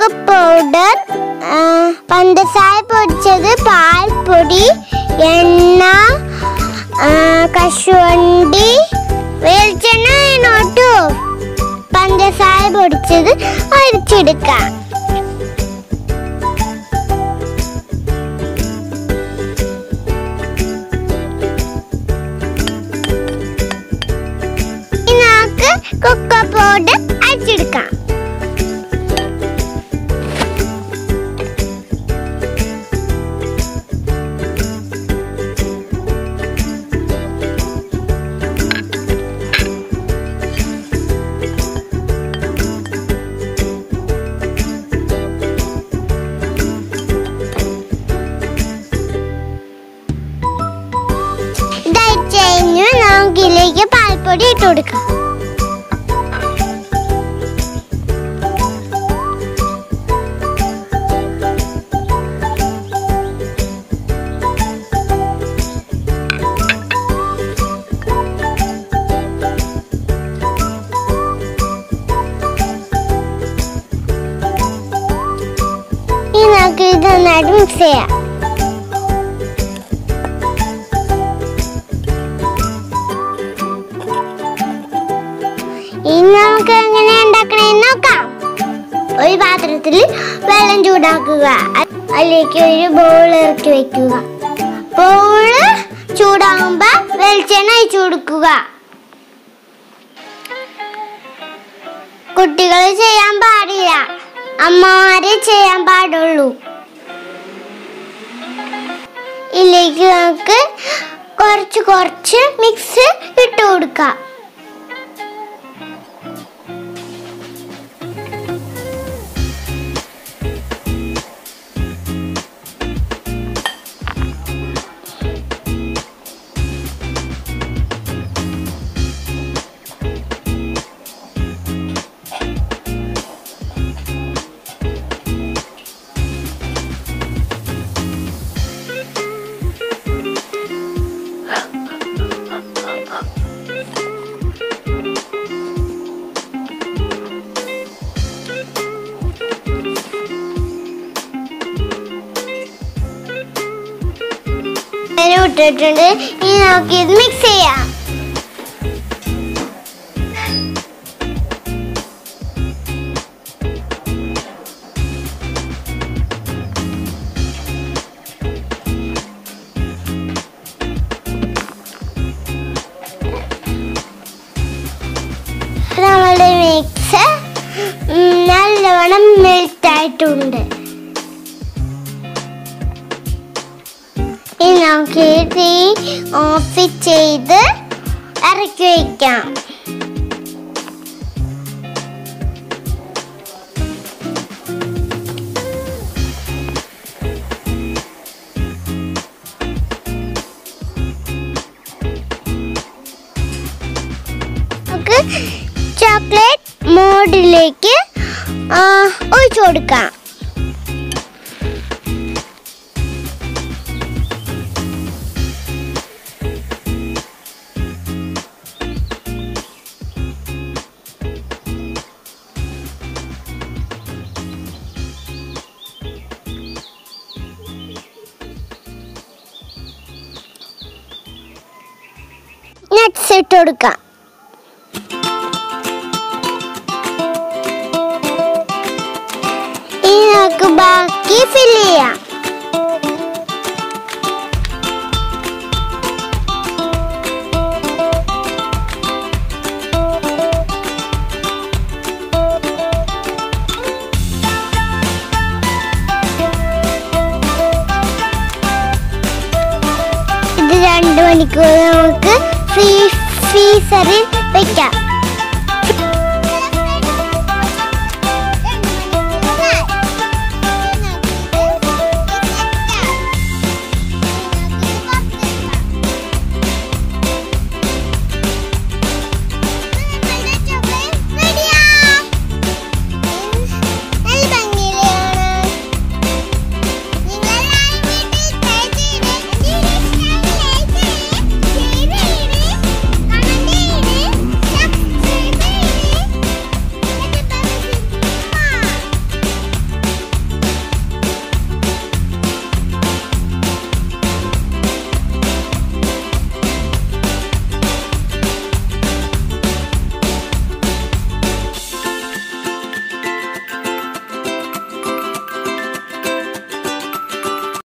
powder പഞ്ചസാര പൊടിച്ചത് പാൽപ്പൊടി എണ്ണ ആ, കശുവണ്ടി വെളിച്ചെണ്ണ വേണോട്ടോ പഞ്ചസാര പൊടിച്ചത് അരിച്ചെടുക്കാം ഇനി നമുക്ക് കൊക്കോ പൗഡർ അരിച്ചെടുക്കാം ഇതായി കഴിഞ്ഞു നമുക്ക് ഇതിലേക്ക് പാൽപ്പൊടി ഇട്ട് കൊടുക്കാം ഇനി നമുക്ക് ഇത് നന്നായിട്ട് മിക്സ് ചെയ്യാം ഇനി നമുക്ക് എങ്ങനെ ഉണ്ടാക്കണേന്ന് നോക്കാം ഒരു പാത്രത്തിൽ വെള്ളം ചൂടാക്കുക അ- അതിലേക്ക് ഒരു ബോൾ ഇറക്കി വെക്കുക ബോള് ചൂടാകുമ്പോ വെളിച്ചെണ്ണ ഒഴിച്ചു കൊടുക്കുക കുട്ടികൾ ചെയ്യാൻ പാടില്ല അമ്മമാരെ ചെയ്യാൻ പാടുള്ളൂ ഇതിലേക്ക് നമുക്ക് കുറച്ച് കുറച്ച് മിക്സ് ഇട്ട് കൊടുക്കാം അങ്ങനെ ഇട്ടിട്ടുണ്ട് ഇനി നമുക്ക് ഇത് മിക്സ് ചെയ്യാം നമ്മളുടെ മിക്സ് നല്ലവണ്ണം മെൽറ്റ് ആയിട്ടുണ്ട് ഇനി നമുക്ക് ഈ തീ ഓഫ് ചെയ്ത് ഇറക്കി വയ്ക്കാം നമുക്ക് ചോക്ലേറ്റ് മോഡിലേക്ക് ഒഴിച്ചു കൊടുക്കാം നട്ട്സ് ഇട്ട് കൊടുക്കാം ഇനി നമുക്ക് ബാക്കി ഫില്ല് ചെയ്യാം ഇത് രണ്ട് മണിക്കൂർ നമുക്ക് ഫ്രീ ഫ്രീസറിൽ വെക്കാം